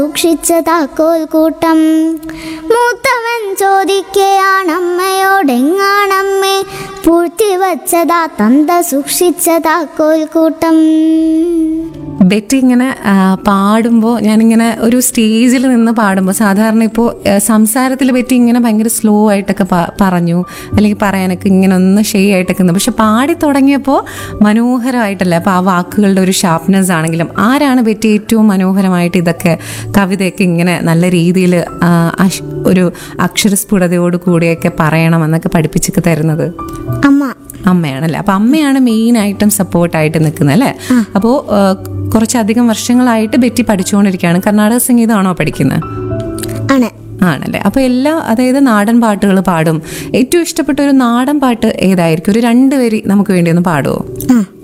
സൂക്ഷിച്ച താക്കോൽ കൂട്ടം മൂത്തവൻ ചോദിക്കയാണമ്മയോടെങ്ങാണമ്മേ പൂഴ്ത്തിവച്ചതാ തന്ത സൂക്ഷിച്ച താക്കോൽ കൂട്ടം ബെറ്റി ഇങ്ങനെ ആ, പാടുമ്പോൾ ഞാനിങ്ങനെ ഒരു സ്റ്റേജിൽ നിന്ന് പാടുമ്പോൾ സാധാരണ ഇപ്പോൾ സംസാരത്തിൽ ബെറ്റി ഇങ്ങനെ ഭയങ്കര സ്ലോ ആയിട്ടൊക്കെ പ- പറഞ്ഞു അല്ലെങ്കിൽ പറയാനൊക്കെ ഇങ്ങനെ ഒന്ന് ഷെയ് ആയിട്ടൊക്കെ നിന്ന് പക്ഷെ പാടി തുടങ്ങിയപ്പോൾ മനോഹരമായിട്ടല്ല അപ്പോൾ ആ വാക്കുകളുടെ ഒരു ഷാർപ്നെസ് ആണെങ്കിലും ആരാണ് ബെറ്റി ഏറ്റവും മനോഹരമായിട്ട് ഇതൊക്കെ കവിതയൊക്കെ ഇങ്ങനെ നല്ല രീതിയിൽ ഒരു അക്ഷരസ്ഫുടതയോട് കൂടിയൊക്കെ പറയണമെന്നൊക്കെ പഠിപ്പിച്ചൊക്കെ തരുന്നത് അമ്മ അമ്മയാണല്ലേ അപ്പൊ അമ്മയാണ് മെയിൻ ആയിട്ടും സപ്പോർട്ടായിട്ട് നിൽക്കുന്നത് അല്ലേ അപ്പോൾ കുറച്ചധികം വർഷങ്ങളായിട്ട് ബെറ്റി പഠിച്ചുകൊണ്ടിരിക്കുകയാണ് കർണാടക സംഗീതമാണോ പഠിക്കുന്നത് ആണ് ആണല്ലേ അപ്പൊ എല്ലാ അതായത് നാടൻ പാട്ടുകൾ പാടും ഏറ്റവും ഇഷ്ടപ്പെട്ട ഒരു നാടൻ പാട്ട് ഏതായിരിക്കും ഒരു രണ്ട് വരി നമുക്ക് വേണ്ടി ഒന്ന് പാടുമോ ആ